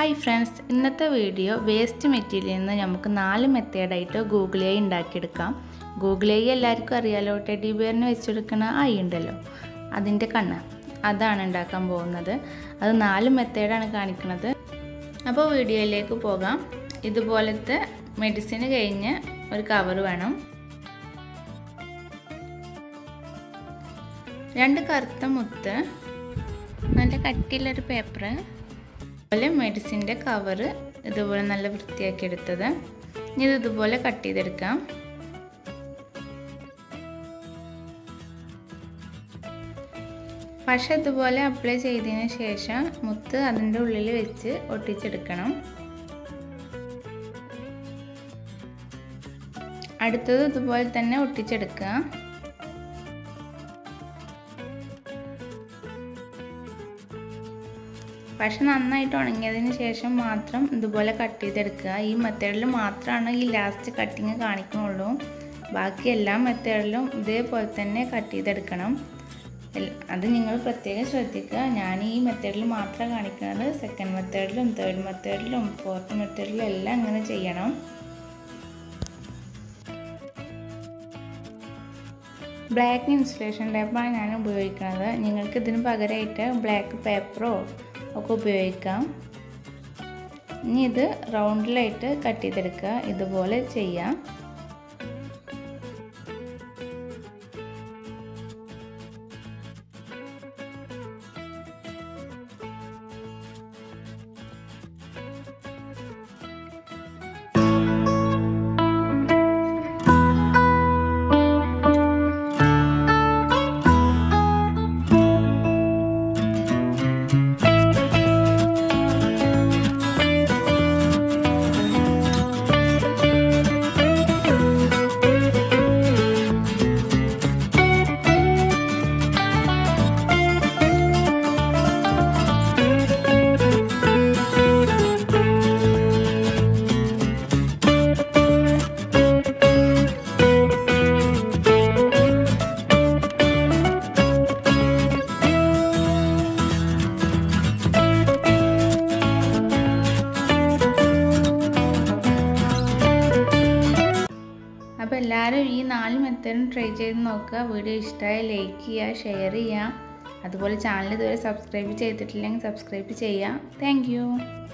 hi friends ഇന്നത്തെ video waste മെറ്റീരിയലിൽ നിന്ന് നമുക്ക് നാല് മെത്തേഡായിട്ട് ഗൂഗിൾ ഐ ഉണ്ടാക്കിയെടുക്കാം ഗൂഗിൾ ഐ എല്ലാവർക്കും അറിയാലോ ടെഡി ബിയറിന് വെച്ചെടുക്കണ ഐ ഉണ്ടല്ലോ അതിൻ്റെ കണ്ണ് അതാണ് ഉണ്ടാക്കാൻ പോകുന്നത് അത് നാല് മെത്തേഡാണ് കാണിക്കുന്നത് അപ്പോൾ വീഡിയോയിലേക്ക് പോകാം ഇതുപോലത്തെ മെഡിസിന് കഴിഞ്ഞ് ഒരു കവർ വേണം രണ്ട് കറുത്ത മുത്ത് നല്ല കട്ടിയുള്ളൊരു പേപ്പർ അതുപോലെ മെഡിസിൻ്റെ കവറ് ഇതുപോലെ നല്ല വൃത്തിയാക്കി എടുത്തത് ഇനി ഇത് ഇതുപോലെ കട്ട് ചെയ്തെടുക്കാം പശ ഇതുപോലെ അപ്ലൈ ചെയ്തതിന് ശേഷം മുത്ത് അതിൻ്റെ ഉള്ളിൽ വെച്ച് ഒട്ടിച്ചെടുക്കണം അടുത്തത് ഇതുപോലെ തന്നെ ഒട്ടിച്ചെടുക്കുക പക്ഷെ നന്നായിട്ട് ഉണങ്ങിയതിന് ശേഷം മാത്രം ഇതുപോലെ കട്ട് ചെയ്തെടുക്കുക ഈ മെത്തേഡിൽ മാത്രമാണ് ഈ ലാസ്റ്റ് കട്ടിങ് കാണിക്കുന്നുള്ളൂ ബാക്കി എല്ലാ മെത്തേഡിലും ഇതേപോലെ തന്നെ കട്ട് ചെയ്തെടുക്കണം അത് നിങ്ങൾ പ്രത്യേകം ശ്രദ്ധിക്കുക ഞാൻ ഈ മെത്തേഡിൽ മാത്രം കാണിക്കുന്നത് സെക്കൻഡ് മെത്തേഡിലും തേർഡ് മെത്തേഡിലും ഫോർത്ത് മെത്തേഡിലും എല്ലാം ഇങ്ങനെ ചെയ്യണം ബ്ലാക്ക് ഇൻസുലേഷൻ ടേപ്പാണ് ഞാൻ ഉപയോഗിക്കുന്നത് നിങ്ങൾക്ക് ഇതിന് പകരമായിട്ട് ബ്ലാക്ക് പേപ്പറോ ഒക്കെ ഉപയോഗിക്കാം ഇനി ഇത് റൗണ്ടിലായിട്ട് കട്ട് ചെയ്തെടുക്കുക ഇതുപോലെ ചെയ്യാം അപ്പോൾ എല്ലാവരും ഈ നാല് മെത്തേഡും ട്രൈ ചെയ്ത് നോക്കുക വീഡിയോ ഇഷ്ടമായ ലൈക്ക് ചെയ്യുക ഷെയർ ചെയ്യുക അതുപോലെ ചാനൽ ഇതുവരെ സബ്സ്ക്രൈബ് ചെയ്തിട്ടില്ലെങ്കിൽ സബ്സ്ക്രൈബ് ചെയ്യുക താങ്ക്